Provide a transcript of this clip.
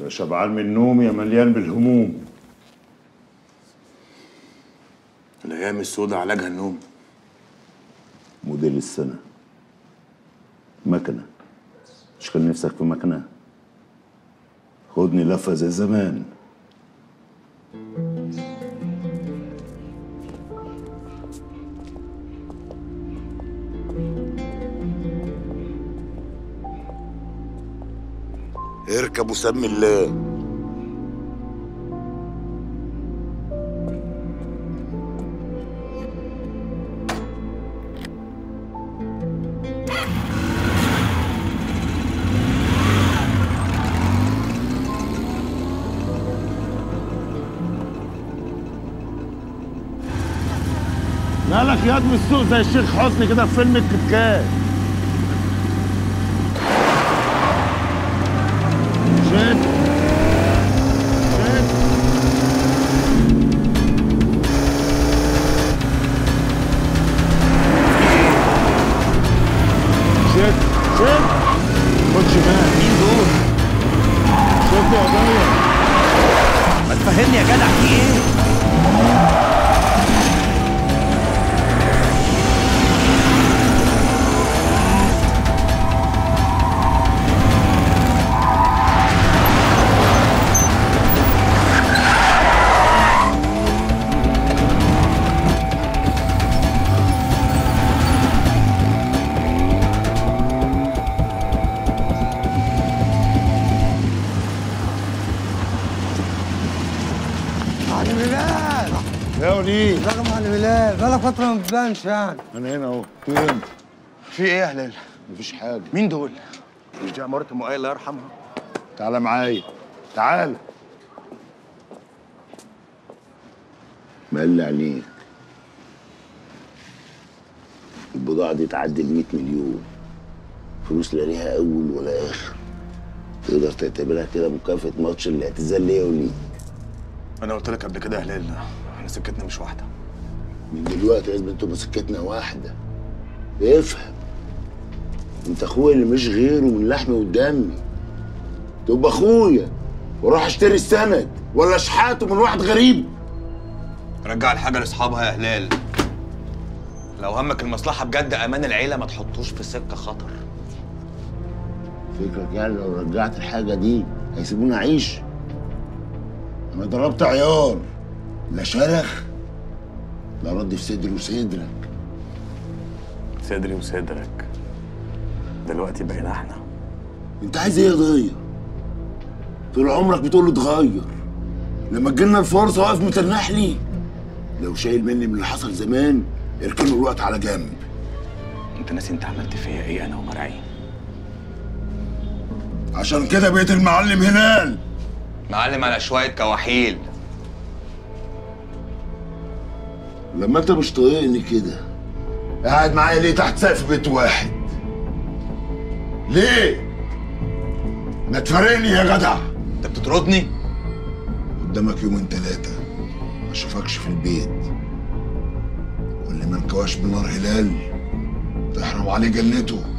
يا شبعان من النوم يا مليان بالهموم الايام السوداء علاجها النوم موديل السنة مكنة مش كان نفسك في مكنة خدني لفة زي زمان اركب وسمي الله مالك ياض من السوق زي الشيخ حسني كده في فيلم الكتكات شد شد شد شد خد شمال مين دول؟ شد يا ضيق ما تفهمني يا جدع في ايه؟ معلم هلال يا وليد لا معلم هلال بقالك فترة ما بتبانش يعني انا هنا اهو فين في ايه يا هلال مفيش حاجة مين دول مش دي عمارة ام آية الله يرحمها تعالى معايا تعالى مقل عليك البضاعة دي تعدي ال 100 مليون فلوس لا ليها أول ولا آخر تقدر تعتبرها كده مكافأة ماتش الاعتزال ليا وليك انا قلت لك قبل كده يا هلال احنا سكتنا مش واحده من دلوقتي لازم انتوا سكتنا واحدة افهم انت اخويا اللي مش غيره من لحمي ودمي تبقى اخويا واروح اشتري السند ولا اشحاته من واحد غريب رجع الحاجة لاصحابها يا هلال لو همك المصلحة بجد امان العيلة ما تحطوش في سكة خطر فكرك يعني لو رجعت الحاجة دي هيسيبوني أعيش؟ أنا ضربت عيار لا شرخ لا رد في صدري وصدرك صدري وصدرك دلوقتي بقينا احنا أنت عايز إيه يتغير؟ طول عمرك بتقول له اتغير لما تجيلنا الفرصة واقف متنح لي لو شايل مني من اللي حصل زمان اركنه الوقت على جنب انت ناسي انت عملت فيا ايه انا ومرعي عشان كده بقيت المعلم هلال معلم على شوية كواحيل لما انت مش طايقني كده قاعد معايا ليه تحت سقف بيت واحد ليه ما تفارقني يا جدع انت بتطردني قدامك يومين تلاتة ما اشوفكش في البيت واللي ما انكواش بنار هلال تحرم عليه جنته